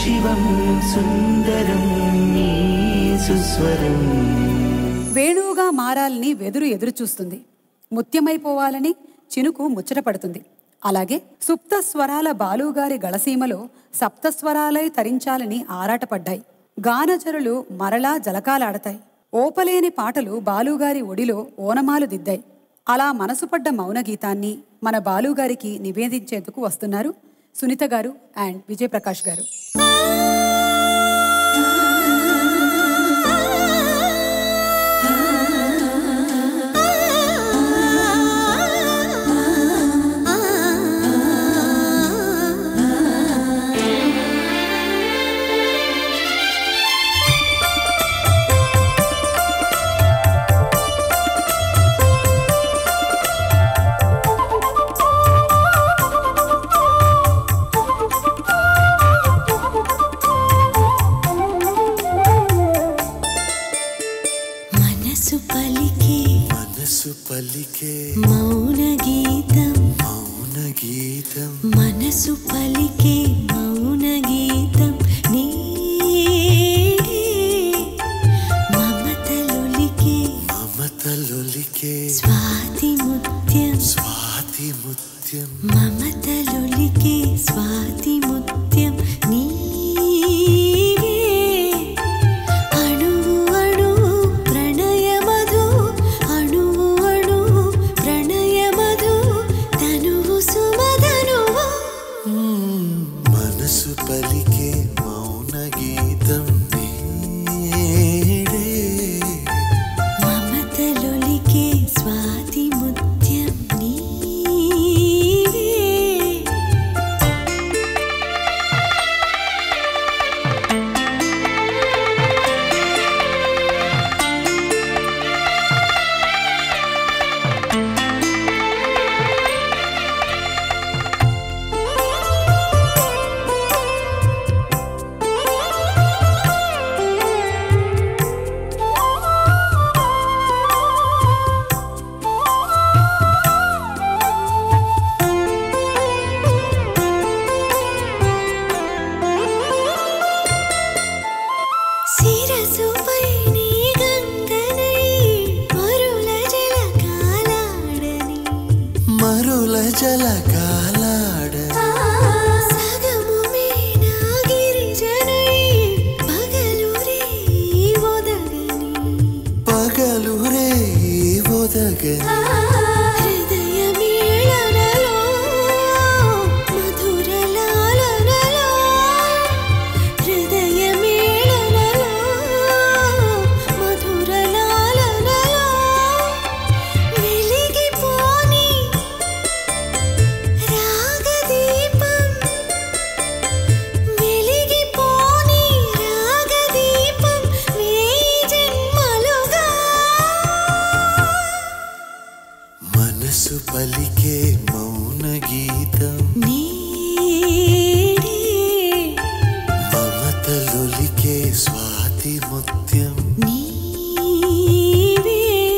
శివం సుందరం నీ సుస్వరం వేణువుగా మారాలని వెదురు ఎదురు చూస్తుంది ముత్యమైపోవాలని చినుకు ముచ్చటపడుతుంది అలాగే సుప్త స్వరాల బాలుగారి గళసీమలో సప్తస్వరాలై తరించాలని ఆరాటపడ్డాయి గానచరులు మరలా జలకాలాడతాయి ఓపలేని పాటలు బాలుగారి ఒడిలో ఓనమాలు దిద్దాయి అలా మనసుపడ్డ మౌన గీతాన్ని మన బాలుగారికి నివేదించేందుకు వస్తున్నారు సునీత గారు అండ్ విజయప్రకాష్ గారు మనసు పలికే మనసు పలికే మౌన గీతం మౌన గీతం మనసు పలికే మౌన గీతం నీడే మమతలొలికే మమతలొలికే స్వాతి ముత్యం స్వాతి ముత్యం మమతలొలికే స్వాతి ముత్యం నీడే అణువు అణువు ప్రణయ మధు అణువు అణువు ప్రణయ మధు తనువు సుమధనువు మనసు పలికే మౌన గీతం నీడే మమతలొలికే స్వాతి ముత్యం నీవే శిరసుపై నీ గంగనై మరుల జల కాలాడని మరుల జల కాలాడ సగము మీనా గిరిజనై పగలు రే ఒదగని పగలు రే ఒదగని హృదయ మేళనలో మధుర లాలనలో హృదయ మేళనలో మధుర లాలనలో వెలిగిపోని రాగదీపం వెలిగిపోని రాగదీపం వేయి జన్మలుగా మనసు పలికే మౌన గీతం నీడే మమతలొలికే స్వాతి ముత్యం నీవే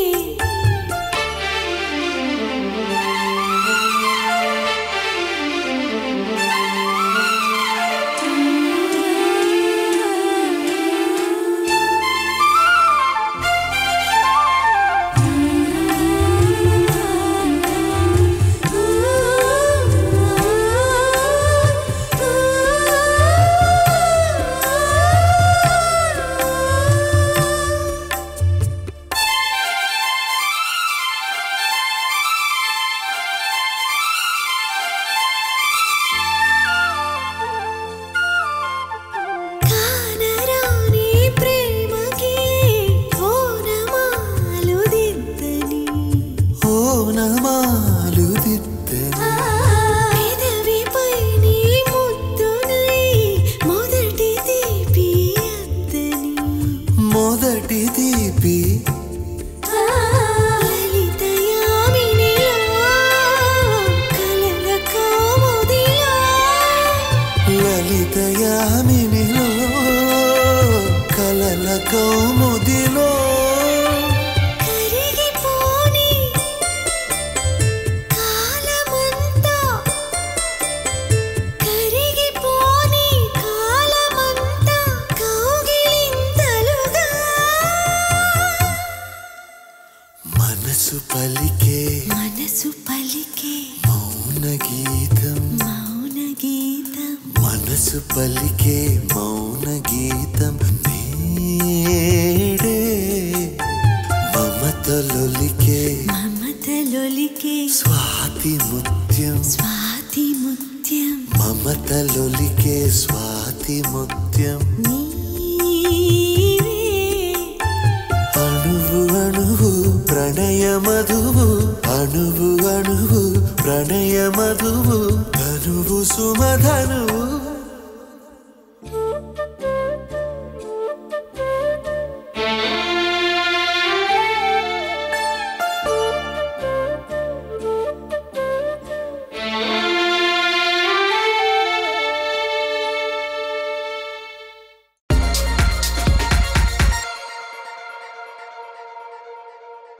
కానరాని ప్రేమకి ఓనమాలు దిద్దని ఓనమాలు దిద్దని పెదవిపై నీ ముద్దునై మొదటి తీపి అద్దని మొదటి దీపి లలిత యామినిలో కలల కౌముదిలో లలిత యామినిలో కలల కౌముదిలో కరిగిపోని మనసు పలికే మౌన గీతం మౌన గీతం మనసు పలికే మౌన గీతం నేడే మమతలొలికే మమతలొలికే స్వాతి ముత్యం స్వాతి ముత్యం మమతలొలికే స్వాతి ముత్యం నీవే అణువు అణువు ప్రణయ మధువు అణువు అణువు ప్రణయ మధువు ధనువు సుమధనువు